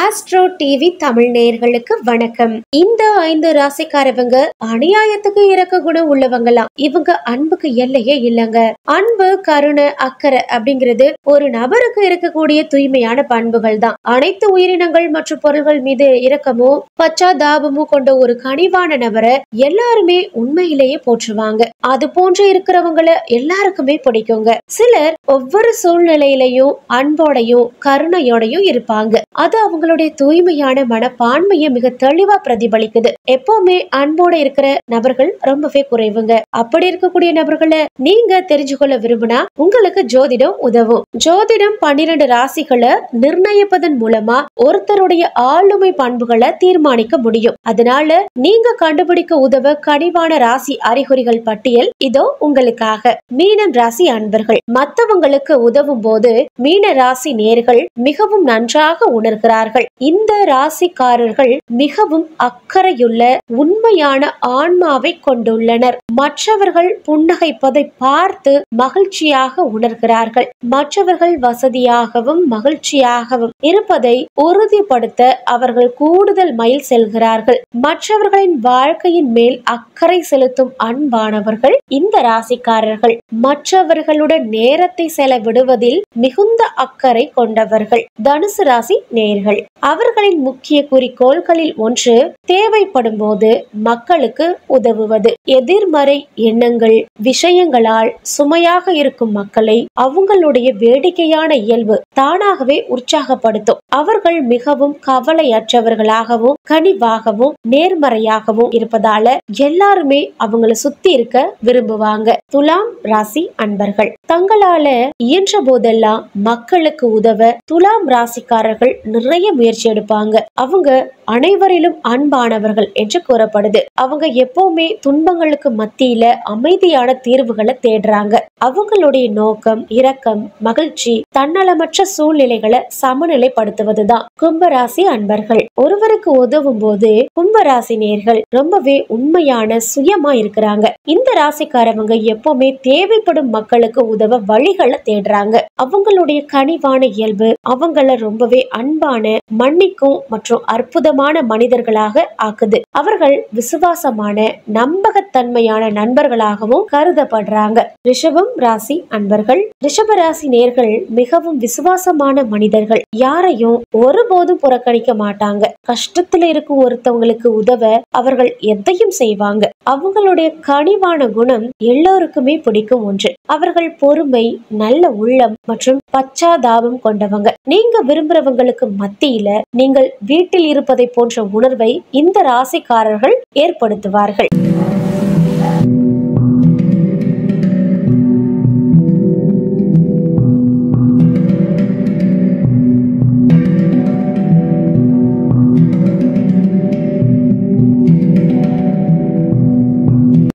astro TV Tamil நேயர்களுக்கு வணக்கம் இந்த ஐந்து ராசிக்காரவங்க அநியாயத்துக்கு இறக்க குணம் உள்ளவங்களாம் இவங்க அன்புக்கு எல்லையே இல்லங்க அன்பு கருணை அக்கறை அப்படிங்கிறது ஒரு நபருக்கு இருக்கக்கூடிய தூய்மையான பண்புகள் தான் அனைத்து உயிரினங்கள் மற்றும் பொருள்கள் மீது இரக்கமும் பச்சாதாபமும் கொண்ட ஒரு கனிவான நபரை எல்லாருமே உண்மையிலேயே போற்றுவாங்க அது போன்று இருக்கிறவங்கள எல்லாருக்குமே பிடிக்குங்க சிலர் ஒவ்வொரு சூழ்நிலையிலையும் அன்போடையும் கருணையோடையும் இருப்பாங்க அது அவங்களுடைய தூய்மையான மனப்பான்மையை மிக தெளிவா பிரதிபலிக்குது எப்பவுமே அன்போட இருக்கிற நபர்கள் ரொம்பவே குறைவுங்க அப்படி இருக்கக்கூடிய நபர்களை நீங்க தெரிஞ்சு கொள்ள விரும்பினா உங்களுக்கு ஜோதிடம் உதவும் ஜோதிடம் பன்னிரண்டு ராசிகளை நிர்ணயிப்பதன் மூலமா ஒருத்தருடைய ஆளுமை பண்புகளை தீர்மானிக்க முடியும் அதனால நீங்க கண்டுபிடிக்க உதவ கனிவான ராசி அறிகுறிகள் பட்டியல் இதோ உங்களுக்காக மீனம் ராசி அன்பர்கள் மத்தவங்களுக்கு உதவும் போது மீன ராசி நேர்கள் மிகவும் நன்றாக உணர்கிறார்கள் இந்த ராசிக்காரர்கள் மிகவும் அக்கறையுள்ள உண்மையான ஆன்மாவை கொண்டுள்ளனர் மற்றவர்கள் புன்னகைப்பதை பார்த்து மகிழ்ச்சியாக உணர்கிறார்கள் மற்றவர்கள் வசதியாகவும் மகிழ்ச்சியாகவும் இருப்பதை உறுதிப்படுத்த அவர்கள் கூடுதல் மைல் செல்கிறார்கள் மற்றவர்களின் வாழ்க்கையின் மேல் அக்கறை செலுத்தும் அன்பானவர்கள் இந்த ராசிக்காரர்கள் மற்றவர்களுடன் நேரத்தை செலவிடுவதில் மிகுந்த அக்கறை கொண்டவர்கள் தனுசு ராசி நேர்கள் அவர்களின் முக்கிய குறிக்கோள்களில் ஒன்று தேவைப்படும் போது மக்களுக்கு உதவுவது எதிர்மறை எண்ணங்கள் விஷயங்களால் சுமையாக இருக்கும் மக்களை அவங்களுடைய வேடிக்கையான இயல்பு தானாகவே உற்சாகப்படுத்தும் அவர்கள் மிகவும் கவலையற்றவர்களாகவும் கனிவாகவும் நேர்மறையாகவும் இருப்பதால எல்லாருமே அவங்கள சுத்தி இருக்க விரும்புவாங்க துலாம் ராசி அன்பர்கள் தங்களால இயன்ற போதெல்லாம் மக்களுக்கு உதவ துலாம் ராசிக்காரர்கள் நிறைய முயற்சி எடுப்பாங்க அவங்க அனைவரிலும் அன்பானவர்கள் என்று கூறப்படுது அவங்க எப்பவுமே துன்பங்களுக்கு மத்தியில அமைதியான தீர்வுகளை தேடுறாங்க அவங்களுடைய நோக்கம் இரக்கம் மகிழ்ச்சி தன்னலமற்ற சூழ்நிலைகளை சமநிலைப்படுத்துவதுதான் கும்பராசி அன்பர்கள் ஒருவருக்கு உதவும் போது கும்பராசி நேர்கள் ரொம்பவே உண்மையான சுயமா இருக்கிறாங்க இந்த ராசிக்காரவங்க எப்பவுமே தேவைப்படும் மக்களுக்கு உதவ வழிகளை தேடுறாங்க அவங்களுடைய கனிவான இயல்பு அவங்கள ரொம்பவே அன்பான மன்னிக்கும் மற்றும் அற்புதமான மனிதர்களாக ஆக்குது அவர்கள் விசுவாசமான நம்பகத்தன்மையான நண்பர்களாகவும் கருதப்படுறாங்க ரிஷபம் ராசி அன்பர்கள் ரிஷப ராசி நேர்கள் மிகவும் விசுவாசமான மனிதர்கள் யாரையும் ஒருபோதும் புறக்கணிக்க மாட்டாங்க கஷ்டத்துல இருக்கும் ஒருத்தவங்களுக்கு உதவ அவர்கள் எதையும் செய்வாங்க அவங்களுடைய கனிவான குணம் எல்லோருக்குமே பிடிக்கும் ஒன்று அவர்கள் பொறுமை நல்ல உள்ளம் மற்றும் பச்சாதாபம் கொண்டவங்க நீங்க விரும்புறவங்களுக்கு மத்தியில நீங்கள் வீட்டில் இருப்பதை போன்ற உணர்வை இந்த ராசிக்காரர்கள் ஏற்படுத்துவார்கள்